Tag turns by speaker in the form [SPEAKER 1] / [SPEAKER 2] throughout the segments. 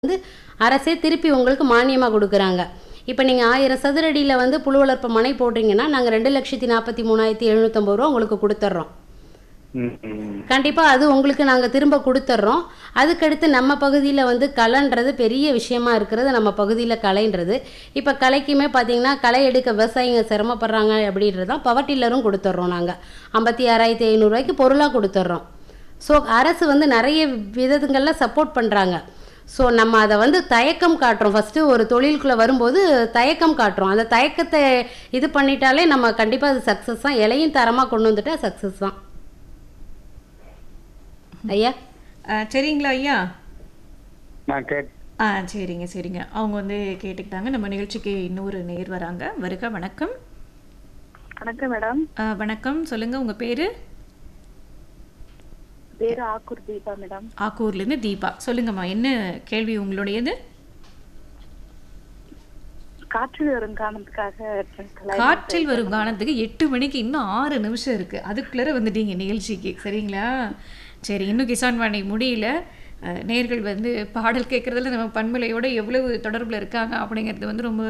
[SPEAKER 1] வந்து அரசே திருப்பி உங்களுக்கு மானியமாக கொடுக்குறாங்க இப்போ நீங்கள் ஆயிரம் சதுரடியில் வந்து புழு வளர்ப்பு மனை போடுறீங்கன்னா நாங்கள் ரெண்டு லட்சத்தி நாற்பத்தி மூணாயிரத்தி எழுநூற்றம்பது ரூபா உங்களுக்கு கொடுத்துட்றோம்
[SPEAKER 2] ம், ம்.
[SPEAKER 1] கண்டிப்பாக அது உங்களுக்கு நாங்கள் திரும்ப கொடுத்துட்றோம் அதுக்கடுத்து நம்ம பகுதியில் வந்து களைன்றது பெரிய விஷயமா இருக்கிறது நம்ம பகுதியில் களைன்றது இப்போ களைக்குமே பார்த்தீங்கன்னா களை எடுக்க விவசாயிங்க சிரமப்படுறாங்க அப்படின்றது தான் பவர் டில்லரும் கொடுத்துட்றோம் நாங்கள் ஐம்பத்தி ஆறாயிரத்தி ஐநூறுரூவாய்க்கு பொருளாக கொடுத்துட்றோம் ஸோ அரசு வந்து நிறைய விதங்களில் சப்போர்ட் பண்ணுறாங்க ஸோ நம்ம அதை வந்து தயக்கம் காட்டுறோம் ஃபஸ்ட்டு ஒரு தொழிலுக்குள்ளே வரும்போது தயக்கம் காட்டுறோம் அந்த தயக்கத்தை இது பண்ணிட்டாலே நம்ம கண்டிப்பாக அது சக்ஸஸ் தான் இலையும் தரமாக கொண்டு வந்துட்டா சக்ஸஸ் தான் ஐயா
[SPEAKER 3] ஆ, சரிங்களா ஐயா
[SPEAKER 2] நான் கேட்
[SPEAKER 3] ஆ சரிங்க சரிங்க அவங்க வந்து கேட்டுக்கிட்டாங்க நம்ம நிகழ்ச்சிக்கு இன்னொரு நேர் வராங்க வருக வணக்கம்
[SPEAKER 4] வணக்கம் மேடம்
[SPEAKER 3] ஆ, வணக்கம் சொல்லுங்க உங்க பேரு
[SPEAKER 4] பேரு ஆக்கூர் தீபா மேடம்
[SPEAKER 3] ஆக்கூர்லேருந்து தீபா சொல்லுங்கம்மா என்ன கேள்வி உங்களுடையது
[SPEAKER 4] காற்றில் வரும் காரணத்துக்காக கலை-
[SPEAKER 3] காற்றில் வரும் கானத்துக்கு எட்டு மணிக்கு இன்னும் ஆறு நிமிஷம் இருக்கு அதுக்குள்ளே வந்துட்டீங்க நிகழ்ச்சிக்கு சரிங்களா சரி இன்னும் கிசான் வாணி முடியல அஹ், நேர்கள் வந்து பாடல் கேட்குறதுல நம்ம பண்பலையோட எவ்வளவு தொடர்பில் இருக்காங்க அப்படிங்கிறது வந்து ரொம்ப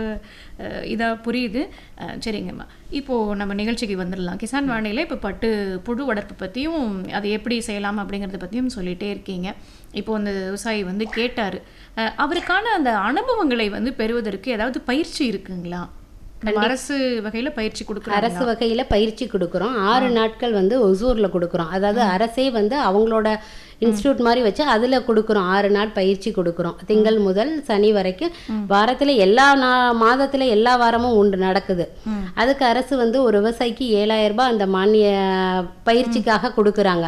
[SPEAKER 3] இதாக புரியுது அஹ், சரிங்கம்மா இப்போது நம்ம நிகழ்ச்சிக்கு வந்துடலாம் கிசான் வாணியில் இப்போ பட்டு புழு வளர்ப்பு பற்றியும் அதை எப்படி செய்யலாம் அப்படிங்கிறத பற்றியும் சொல்லிகிட்டே இருக்கீங்க இப்போ அந்த விவசாயி வந்து கேட்டார் அவருக்கான அந்த அனுபவங்களை வந்து பெறுவதற்கு ஏதாவது பயிற்சி இருக்குங்களா நம்ம அரசு வகையில பயிற்சி கொடுக்குறாங்க
[SPEAKER 1] அரசு வகையில் பயிற்சி கொடுக்குறோம் ஆறு நாட்கள் வந்து ஒசூரில் கொடுக்குறோம் அதாவது அரசே வந்து அவங்களோட இன்ஸ்டியூட் மாதிரி வச்சு அதில் கொடுக்குறோம் ஆறு நாள் பயிற்சி கொடுக்குறோம் திங்கள் முதல் சனி வரைக்கும் வாரத்தில் எல்லா நா மாதத்தில் எல்லா வாரமும் உண்டு நடக்குது அதுக்கு அரசு வந்து ஒரு விவசாயிக்கு ஏழாயிரம் ரூபாய் அந்த மானிய பயிற்சிக்காக கொடுக்குறாங்க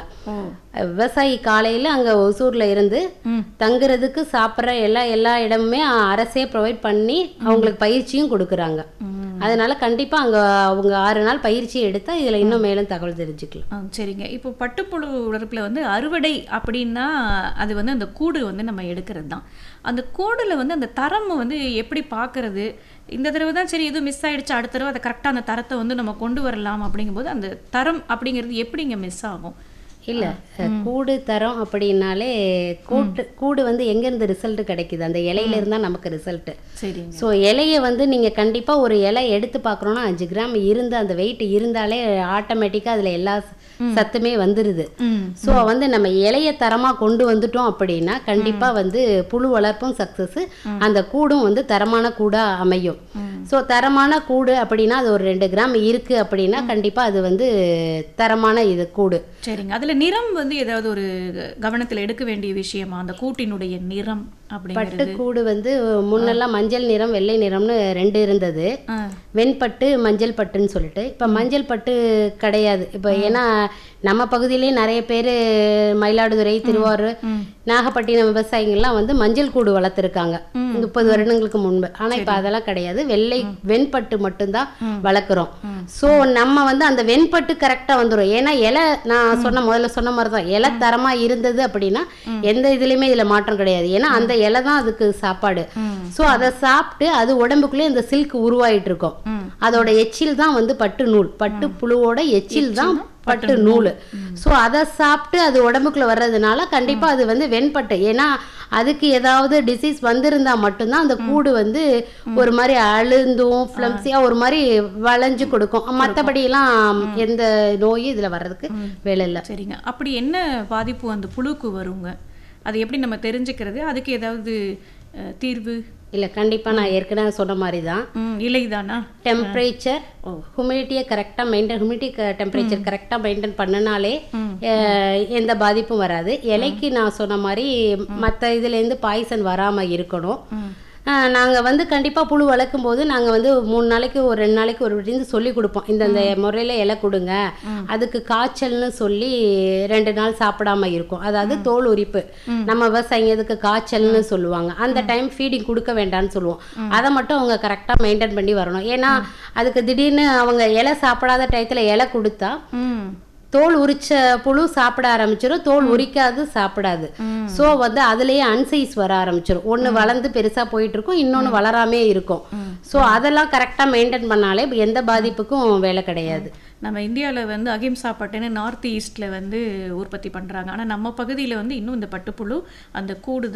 [SPEAKER 1] விவசாயி காலையில் அங்கே ஒசூரில் இருந்து தங்குறதுக்கு சாப்பிட்ற எல்லா எல்லா இடமுமே அரசே ப்ரொவைட் பண்ணி அவங்களுக்கு பயிற்சியும் கொடுக்குறாங்க அதனால கண்டிப்பாக அங்கே அவங்க ஆறு நாள் பயிற்சி எடுத்தால் இதில் இன்னும் மேலும் தகவல் தெரிஞ்சுக்கலாம்
[SPEAKER 3] ஆ, சரிங்க இப்போ பட்டுப்புழு வளர்ப்புல வந்து அறுவடை அப்படின்னா அது வந்து அந்த கூடு வந்து நம்ம எடுக்கிறது தான் அந்த கூடுல வந்து அந்த தரம் வந்து எப்படி பார்க்கறது இந்த தடவை தான் சரி எதுவும் மிஸ் ஆயிடுச்சு அடுத்த தடவை அதை கரெக்டாக அந்த தரத்தை வந்து நம்ம கொண்டு வரலாம் அப்படிங்கும்போது அந்த தரம் அப்படிங்கிறது எப்படிங்க மிஸ் ஆகும்
[SPEAKER 1] இல்லை கூடு தரம் அப்படின்னாலே கூட்டு கூடு வந்து எங்கேருந்து ரிசல்ட் கிடைக்குது அந்த இலையில இருந்தால் நமக்கு ரிசல்ட்டு
[SPEAKER 3] சரிங்க
[SPEAKER 1] ஸோ இலையை வந்து நீங்கள் கண்டிப்பாக ஒரு இலை எடுத்து பார்க்குறோன்னா அஞ்சு கிராம் இருந்து அந்த வெயிட் இருந்தாலே ஆட்டோமேட்டிக்காக அதில் எல்லா சத்துமே வந்துடுது
[SPEAKER 3] ம்
[SPEAKER 1] ஸோ வந்து நம்ம இலைய தரமாக கொண்டு வந்துட்டோம் அப்படின்னா கண்டிப்பாக வந்து புழு வளர்ப்பும் சக்ஸஸ் அந்த கூடும் வந்து தரமான கூடாக அமையும் ஸோ தரமான கூடு அப்படின்னா அது ஒரு ரெண்டு கிராம் இருக்குது அப்படின்னா கண்டிப்பாக அது வந்து தரமான இது கூடு
[SPEAKER 3] சரிங்க அதுல நிறம் வந்து ஏதாவது ஒரு கவனத்துல எடுக்க வேண்டிய விஷயமா அந்த கூட்டினுடைய நிறம்
[SPEAKER 1] பட்டு
[SPEAKER 3] அப்படிங்கிறது
[SPEAKER 1] கூடு வந்து முன்னெல்லாம் மஞ்சள் நிறம் வெள்ளை நிறம்னு ரெண்டு இருந்தது
[SPEAKER 3] ஆ.
[SPEAKER 1] வெண்பட்டு மஞ்சள் பட்டுன்னு சொல்லிட்டு இப்போ மஞ்சள் பட்டு கிடையாது இப்போ ஏன்னா நம்ம பகுதியிலேயே நிறைய பேர் மயிலாடுதுறை திருவாரூர் நாகப்பட்டினம் விவசாயிகள்லாம் வந்து மஞ்சள் கூடு வளர்த்துருக்காங்க முப்பது வருடங்களுக்கு முன்பு ஆனால் இப்போ அதெல்லாம் கிடையாது வெள்ளை வெண்பட்டு மட்டும்தான் வளர்க்குறோம் ஸோ நம்ம வந்து அந்த வெண்பட்டு கரெக்டாக வந்துடும் ஏன்னா இலை நான் சொன்ன முதல்ல சொன்ன மாதிரி தான் இலை தரமாக இருந்தது அப்படின்னா எந்த இதுலேயுமே இதில் மாற்றம் கிடையாது ஏன்னா அந்த இலை தான் அதுக்கு சாப்பாடு ஸோ அதை சாப்பிட்டு அது உடம்புக்குள்ளே இந்த சில்க் உருவாயிட்டு இருக்கும் அதோட எச்சில் தான் வந்து பட்டு நூல் பட்டு புழுவோட எச்சில் தான் பட்டு நூல் ஸோ அதை சாப்பிட்டு அது உடம்புக்குள்ள வர்றதுனால கண்டிப்பா அது வந்து வெண்பட்டு ஏன்னா அதுக்கு ஏதாவது டிசீஸ் வந்திருந்தா மட்டும்தான் அந்த கூடு வந்து ஒரு மாதிரி அழுந்தும் ஃப்ளம்ஸியா ஒரு மாதிரி வளைஞ்சு கொடுக்கும் மற்றபடியெல்லாம் எந்த நோயும் இதுல வர்றதுக்கு வேலை இல்லை
[SPEAKER 3] சரிங்க அப்படி என்ன பாதிப்பு அந்த புழுக்கு வருங்க அது எப்படி நம்ம தெரிஞ்சுக்கிறது அதுக்கு ஏதாவது அஹ், தீர்வு
[SPEAKER 1] இல்லை கண்டிப்பா நான் ஏற்கனவே சொன்ன மாதிரி தான்
[SPEAKER 3] ம், இலைதானா
[SPEAKER 1] டெம்பரேச்சர் ஹுமிடிட்டியை கரெக்டாக மெயின்டைன் ஹுமிடிட்டி டெம்பரேச்சர் கரெக்டாக மெயின்டைன் பண்ணனாலே அஹ், எந்த பாதிப்பும் வராது இலைக்கு நான் சொன்ன மாதிரி மற்ற இதுலேருந்து பாய்சன் வராமல் இருக்கணும் நாங்கள் வந்து கண்டிப்பாக புழு வளர்க்கும் போது நாங்கள் வந்து மூணு நாளைக்கு ஒரு ரெண்டு நாளைக்கு ஒரு வாட்டி சொல்லி கொடுப்போம் இந்த இந்த முறையில் இலை கொடுங்க அதுக்கு காய்ச்சல்னு சொல்லி ரெண்டு நாள் சாப்பிடாம இருக்கும் அதாவது தோல் உரிப்பு நம்ம விவசாயிங்க இதுக்கு காய்ச்சல்னு சொல்லுவாங்க அந்த டைம் ஃபீடிங் கொடுக்க வேண்டாம்னு சொல்லுவோம் அதை மட்டும் அவங்க கரெக்டாக மெயின்டைன் பண்ணி வரணும் ஏன்னா அதுக்கு திடீர்னு அவங்க இலை சாப்பிடாத டயத்தில் இலை கொடுத்தா
[SPEAKER 3] ம்
[SPEAKER 1] தோல் உரிச்ச புழு சாப்பிட ஆரம்பிச்சிடும் தோல் உரிக்காது சாப்பிடாது ஸோ வந்து அதுலேயே அன்சைஸ் வர ஆரம்பிச்சிடும் ஒன்று வளர்ந்து பெருசாக போயிட்டு இருக்கும் இன்னொன்று வளராமே இருக்கும் ஸோ அதெல்லாம் கரெக்டாக மெயின்டைன் பண்ணாலே எந்த பாதிப்புக்கும் வேலை கிடையாது
[SPEAKER 3] நம்ம இந்தியாவில் வந்து அகிம்சா பட்டுன்னு நார்த் ஈஸ்டில் வந்து உற்பத்தி பண்ணுறாங்க ஆனால் நம்ம பகுதியில் வந்து இன்னும் இந்த பட்டுப்புழு அந்த கூடு தான்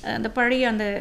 [SPEAKER 3] அந்த பழைய அந்த